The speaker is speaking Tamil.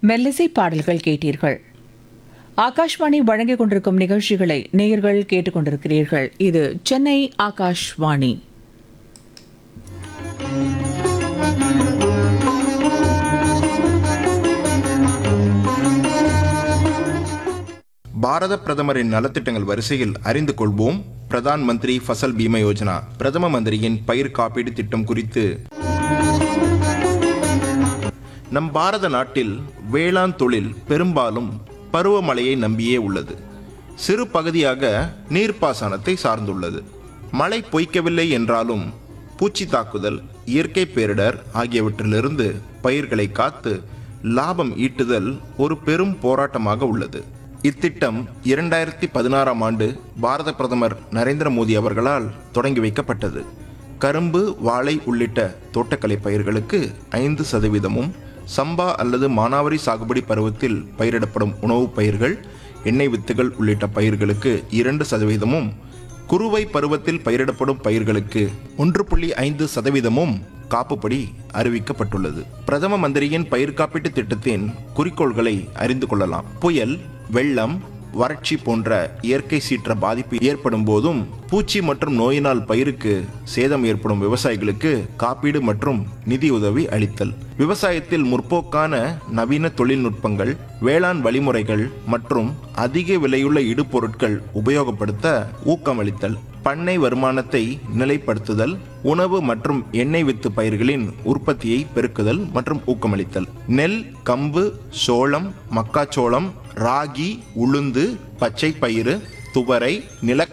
மெல்லிசை பாடல்கள் கேட்டீர்கள் ஆகாஷ்வாணி வழங்கிக் கொண்டிருக்கும் நிகழ்ச்சிகளை நேயர்கள் கேட்டுக்கொண்டிருக்கிறீர்கள் இது சென்னை ஆகாஷ்வாணி பாரத பிரதமரின் நலத்திட்டங்கள் வரிசையில் அறிந்து கொள்வோம் பிரதான் மந்திரி ஃபசல் பீம யோஜனா பிரதம மந்திரியின் பயிர் காப்பீடு திட்டம் குறித்து நம் பாரத நாட்டில் வேளாண் தொழில் பெரும்பாலும் பருவமழையை நம்பியே உள்ளது சிறு பகுதியாக நீர்ப்பாசனத்தை சார்ந்துள்ளது மழை பொய்க்கவில்லை என்றாலும் பூச்சி தாக்குதல் இயற்கை பேரிடர் ஆகியவற்றிலிருந்து பயிர்களை காத்து லாபம் ஈட்டுதல் ஒரு பெரும் போராட்டமாக உள்ளது இத்திட்டம் இரண்டாயிரத்தி பதினாறாம் ஆண்டு பாரத பிரதமர் நரேந்திர மோடி அவர்களால் தொடங்கி வைக்கப்பட்டது கரும்பு வாழை உள்ளிட்ட தோட்டக்கலை பயிர்களுக்கு ஐந்து சதவீதமும் சம்பா அல்லது மானாவரி சாகுபடி பருவத்தில் பயிரிடப்படும் உணவுப் பயிர்கள் எண்ணெய் வித்துகள் உள்ளிட்ட பயிர்களுக்கு இரண்டு சதவீதமும் குறுவை பருவத்தில் பயிரிடப்படும் பயிர்களுக்கு ஒன்று புள்ளி ஐந்து சதவீதமும் காப்புப்படி அறிவிக்கப்பட்டுள்ளது பிரதம மந்திரியின் பயிர் காப்பீட்டு திட்டத்தின் குறிக்கோள்களை அறிந்து கொள்ளலாம் புயல் வெள்ளம் வறட்சி போன்ற இயற்கை சீற்ற பாதிப்பு ஏற்படும் போதும் பூச்சி மற்றும் நோயினால் பயிருக்கு சேதம் ஏற்படும் விவசாயிகளுக்கு காப்பீடு மற்றும் நிதியுதவி அளித்தல் விவசாயத்தில் முற்போக்கான நவீன தொழில்நுட்பங்கள் வேளாண் வழிமுறைகள் மற்றும் அதிக விலையுள்ள இடுபொருட்கள் உபயோகப்படுத்த ஊக்கமளித்தல் பண்ணை வருமானத்தை நிலைப்படுத்துதல் உணவு மற்றும் எண்ணெய் வித்து பயிர்களின் உற்பத்தியை பெருக்குதல் மற்றும் ஊக்கமளித்தல் நெல் கம்பு சோளம் மக்காச்சோளம் ராகி உளுந்து பச்சை பயிறு துவரை நிலக்கடலை